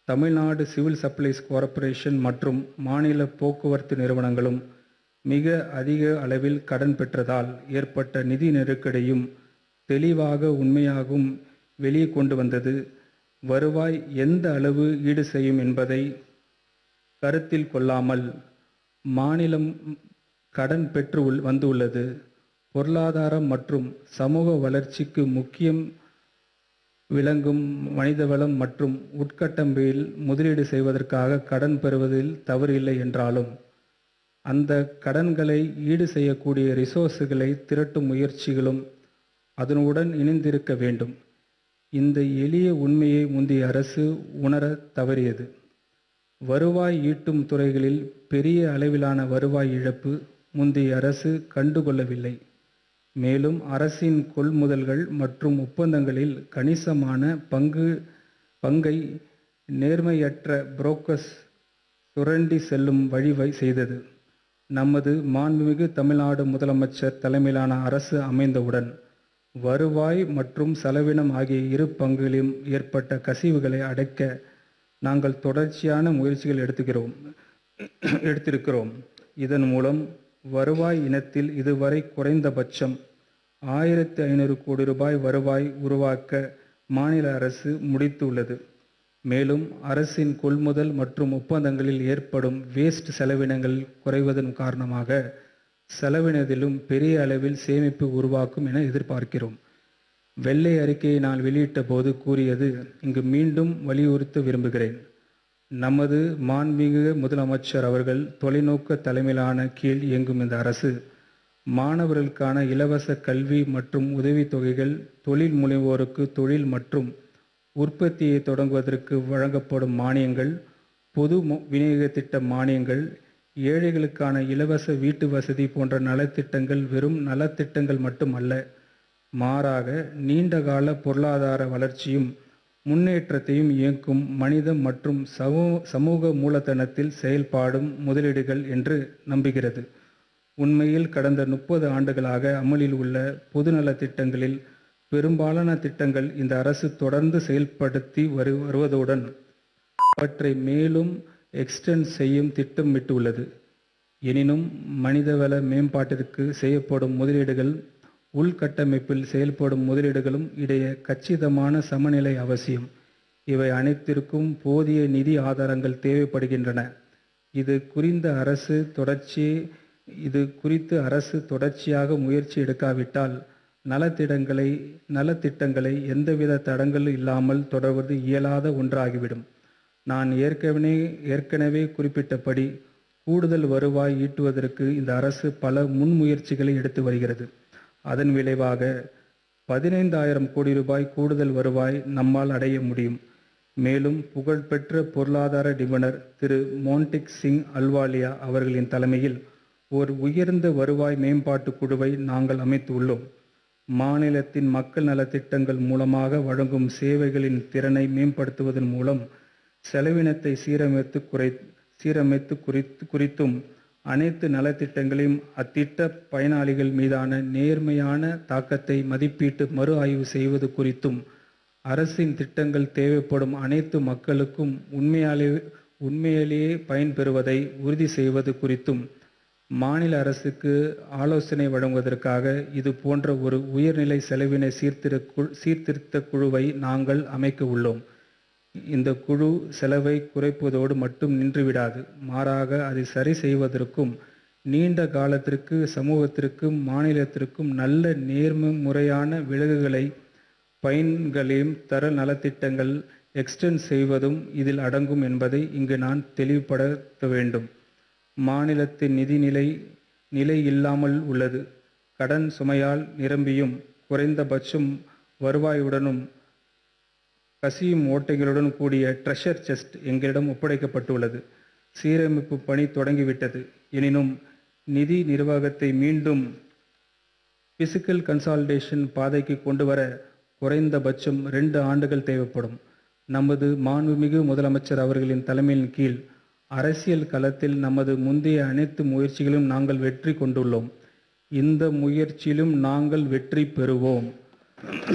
Tamil Nadu civil supplies corporation மற்றும் மாநில போக்குவரத்து நிறுவனங்களும் மிக அதிக அளவில் கடன் பெற்றதால் ஏற்பட்ட நிதி நெருக்கடியும் தெளிவாக உண்மையாகவும் வெளியே கொண்டு வந்தது வருவாய் எந்த அளவு ஈடு செய்யும் என்பதை கருத்தில் கொள்ளாமல் மாநிலம் கடன் பெற்று உள்- வந்துள்ளது பொருளாதாரம் மற்றும் சமூக வளர்ச்சிக்கு முக்கியம் விளங்கும் மனிதவளம் மற்றும் உட்கட்டமைப்பில் முதலீடு செய்வதற்காக கடன் பெறுவதில் தவறில்லை என்றாலும் அந்த கடன்களை ஈடு செய்யக்கூடிய ரிசோர்ஸுகளை திரட்டும் முயற்சிகளும் அதனுடன் இணைந்திருக்க வேண்டும் இந்த எளிய உண்மையை முந்தைய அரசு உணரத் தவறியது வருவாய் ஈட்டும் துறைகளில் பெரிய அளவிலான வருவாய் இழப்பு முந்தைய அரசு கண்டுகொள்ளவில்லை மேலும் அரசின் கொள்முதல்கள் மற்றும் ஒப்பந்தங்களில் கணிசமான பங்கு பங்கை நேர்மையற்ற புரோக்கர்ஸ் சுரண்டி செல்லும் வழிவை செய்தது நமது மாண்புமிகு தமிழ்நாடு முதலமைச்சர் தலைமையிலான அரசு அமைந்தவுடன் வருவாய் மற்றும் செலவினம் ஆகிய இரு பங்குகளிலும் ஏற்பட்ட கசிவுகளை அடைக்க நாங்கள் தொடர்ச்சியான முயற்சிகள் எடுத்துக்கிறோம் எடுத்திருக்கிறோம் இதன் மூலம் வருவாய் இனத்தில் இதுவரை குறைந்தபட்சம் ஆயிரத்தி ஐநூறு கோடி ரூபாய் வருவாய் உருவாக்க மாநில அரசு முடித்துள்ளது மேலும் அரசின் கொள்முதல் மற்றும் ஒப்பந்தங்களில் ஏற்படும் வேஸ்ட் செலவினங்கள் குறைவதன் காரணமாக செலவினதிலும் பெரிய அளவில் சேமிப்பு உருவாக்கும் என எதிர்பார்க்கிறோம் வெள்ளை அறிக்கையை நான் வெளியிட்ட போது கூறியது இங்கு மீண்டும் வலியுறுத்த விரும்புகிறேன் நமது மாண்புமிகு முதலமைச்சர் அவர்கள் தொலைநோக்கு தலைமையிலான கீழ் இயங்கும் இந்த அரசு மாணவர்களுக்கான இலவச கல்வி மற்றும் உதவித்தொகைகள் தொழில் முனைவோருக்கு தொழில் மற்றும் உற்பத்தியை தொடங்குவதற்கு வழங்கப்படும் மானியங்கள் பொது மு- விநியோக திட்ட மானியங்கள் ஏழைகளுக்கான இலவச வீட்டு வசதி போன்ற நலத்திட்டங்கள் வெறும் நலத்திட்டங்கள் மட்டுமல்ல மாறாக நீண்டகால பொருளாதார வளர்ச்சியும் முன்னேற்றத்தையும் இயக்கும் மனித மற்றும் சமூக சமூக மூலதனத்தில் செயல்பாடும் முதலீடுகள் என்று நம்புகிறது உண்மையில் கடந்த முப்பது ஆண்டுகளாக அமலில் உள்ள பொதுநல திட்டங்களில் பெரும்பாலான திட்டங்கள் இந்த அரசு தொடர்ந்து செயல்படுத்தி வரு வருவதுடன் அவற்றை மேலும் எக்ஸ்டெண்ட் செய்யும் திட்டமிட்டுள்ளது எனினும் மனிதவள மேம்பாட்டிற்கு செய்யப்படும் முதலீடுகள் உள்கட்டமைப்பில் செயல்படும் முதலீடுகளும் இடையே கச்சிதமான சமநிலை அவசியம் இவை அனைத்திற்கும் போதிய நிதி ஆதாரங்கள் தேவைப்படுகின்றன இது குறிந்த அரசு தொடர்ச்சி இது குறித்து அரசு தொடர்ச்சியாக முயற்சி எடுக்காவிட்டால் நலத்திட்டங்களை நலத்திட்டங்களை எந்தவித தடங்களும் இல்லாமல் தொடர்வது இயலாத ஒன்றாகிவிடும் நான் ஏற்கனவே ஏற்கனவே குறிப்பிட்டபடி கூடுதல் வருவாய் ஈட்டுவதற்கு இந்த அரசு பல முன்முயற்சிகளை எடுத்து வருகிறது அதன் விளைவாக பதினைந்தாயிரம் கோடி ரூபாய் கூடுதல் வருவாய் நம்மால் அடைய முடியும் மேலும் புகழ்பெற்ற பொருளாதார நிபுணர் திரு மோன்டிக் சிங் அல்வாலியா அவர்களின் தலைமையில் ஒரு உயர்ந்த வருவாய் மேம்பாட்டு குழுவை நாங்கள் அமைத்துள்ளோம் மாநிலத்தின் மக்கள் நலத்திட்டங்கள் மூலமாக வழங்கும் சேவைகளின் திறனை மேம்படுத்துவதன் மூலம் செலவினத்தை சீரமைத்து குறை சீரமைத்து குறித்து குறித்தும் அனைத்து நலத்திட்டங்களையும் அத்திட்ட பயனாளிகள் மீதான நேர்மையான தாக்கத்தை மதிப்பீட்டு மறு ஆய்வு செய்வது குறித்தும் அரசின் திட்டங்கள் தேவைப்படும் அனைத்து மக்களுக்கும் உண்மையாலே உண்மையிலேயே பயன்பெறுவதை உறுதி செய்வது குறித்தும் மாநில அரசுக்கு ஆலோசனை வழங்குவதற்காக இது போன்ற ஒரு உயர்நிலை செலவின சீர்திரு கு- சீர்திருத்த குழுவை நாங்கள் அமைக்க உள்ளோம் இந்த குழு செலவை குறைப்பதோடு மட்டும் நின்றுவிடாது மாறாக அதை சரி செய்வதற்கும் நீண்ட காலத்திற்கு சமூகத்திற்கும் மாநிலத்திற்கும் நல்ல நேர்ம முறையான விலகுகளை பயன்களையும் தர நலத்திட்டங்கள் எக்ஸ்டெண்ட் செய்வதும் இதில் அடங்கும் என்பதை இங்கு நான் தெளிவுபடுத்த வேண்டும் மாநிலத்தின் நிதிநிலை நிலை இல்லாமல் உள்ளது கடன் சுமையால் நிரம்பியும் குறைந்தபட்சம் வருவாயுடனும் கசியும் ஓட்டைகளுடன் கூடிய ட்ரெஷர் செஸ்ட் எங்களிடம் ஒப்படைக்கப்பட்டுள்ளது சீரமைப்பு பணி தொடங்கிவிட்டது எனினும் நிதி நிர்வாகத்தை மீண்டும் பிசிக்கல் கன்சால்டேஷன் பாதைக்கு கொண்டு வர குறைந்தபட்சம் ரெண்டு ஆண்டுகள் தேவைப்படும் நமது மாண்புமிகு முதலமைச்சர் அவர்களின் தலைமையின் கீழ் அரசியல் களத்தில் நமது முந்தைய அனைத்து முயற்சிகளும் நாங்கள் வெற்றி கொண்டுள்ளோம் இந்த முயற்சியிலும் நாங்கள் வெற்றி பெறுவோம்